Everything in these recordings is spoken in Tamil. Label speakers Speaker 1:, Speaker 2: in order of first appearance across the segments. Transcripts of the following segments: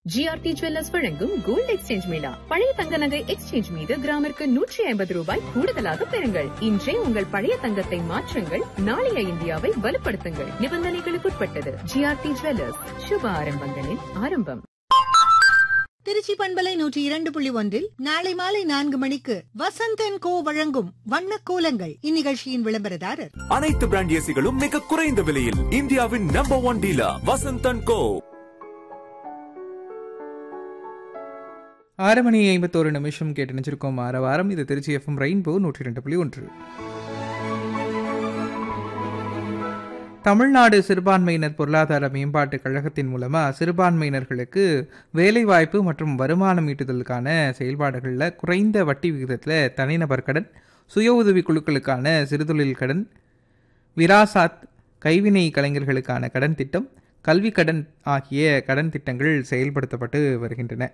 Speaker 1: ஜிஆர்டி ஜுவல்லர்ஸ் வழங்கும் கோல்டு எக்ஸ்சேஞ்ச் மேளா பழைய தங்க நகை எக்ஸ்சேஞ்ச் மீது கிராமிற்கு நூற்றி ஐம்பது ரூபாய் கூடுதலாக பெறுங்கள் இன்றே உங்கள் பழைய தங்கத்தை மாற்றுங்கள் நாளைய இந்தியாவை வலுப்படுத்துங்கள் நிபந்தனைகளுக்குட்பட்டது ஜிஆர்டி ஜுவல்லர்ஸ் சுப ஆரம்பங்களின் ஆரம்பம்
Speaker 2: திருச்சி பண்பலை நூற்றி இரண்டு புள்ளி ஒன்றில் நாளை மாலை நான்கு மணிக்கு வசந்தன் கோ வழங்கும் வண்ண கோலங்கள் இந்நிகழ்ச்சியின் விளம்பரதாரர்
Speaker 3: அனைத்து பிராண்ட் ஏசிகளும் மிக குறைந்த விலையில் இந்தியாவின் number one dealer Vasanthan co
Speaker 4: ஆறு மணி ஐம்பத்தோரு நிமிஷம் கேட்டு நினைச்சிருக்கோம் ஆறு வாரம் இது திருச்சி எஃப்எம் ரெயின்போ நூற்றி ரெண்டு புள்ளி ஒன்று தமிழ்நாடு சிறுபான்மையினர் பொருளாதார மேம்பாட்டுக் கழகத்தின் மூலமாக சிறுபான்மையினர்களுக்கு வேலைவாய்ப்பு மற்றும் வருமானம் ஈட்டுதலுக்கான செயல்பாடுகளில் குறைந்த வட்டி விகிதத்தில் தனிநபர் கடன் சுய உதவி குழுக்களுக்கான சிறுதொழில் கடன் விராசாத் கைவினை கலைஞர்களுக்கான கடன் திட்டம் கல்வி கடன் ஆகிய கடன் திட்டங்கள் செயல்படுத்தப்பட்டு வருகின்றன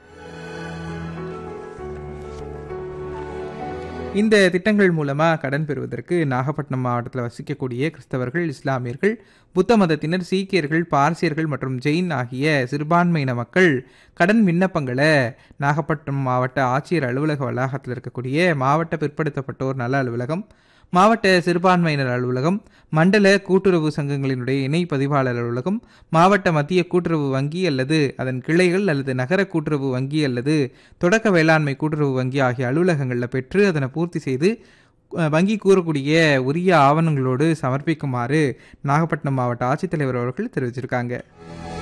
Speaker 4: இந்த திட்டங்கள் மூலமாக கடன் பெறுவதற்கு நாகப்பட்டினம் மாவட்டத்தில் வசிக்கக்கூடிய கிறிஸ்தவர்கள் இஸ்லாமியர்கள் புத்த மதத்தினர் சீக்கியர்கள் பார்சியர்கள் மற்றும் ஜெயின் ஆகிய சிறுபான்மையின மக்கள் கடன் விண்ணப்பங்களை நாகப்பட்டினம் மாவட்ட ஆட்சியர் அலுவலக வளாகத்தில் இருக்கக்கூடிய மாவட்ட பிற்படுத்தப்பட்டோர் நல அலுவலகம் மாவட்ட சிறுபான்மையினர் அலுவலகம் மண்டல கூட்டுறவு சங்கங்களினுடைய இணை பதிவாளர் அலுவலகம் மாவட்ட மத்திய கூட்டுறவு வங்கி அல்லது அதன் கிளைகள் அல்லது நகர கூட்டுறவு வங்கி அல்லது தொடக்க வேளாண்மை கூட்டுறவு வங்கி ஆகிய அலுவலகங்களில் பெற்று அதனை பூர்த்தி செய்து அஹ், வங்கி கூறக்கூடிய உரிய ஆவணங்களோடு சமர்ப்பிக்குமாறு நாகப்பட்டினம் மாவட்ட ஆட்சித்தலைவர் அவர்கள் தெரிவிச்சிருக்காங்க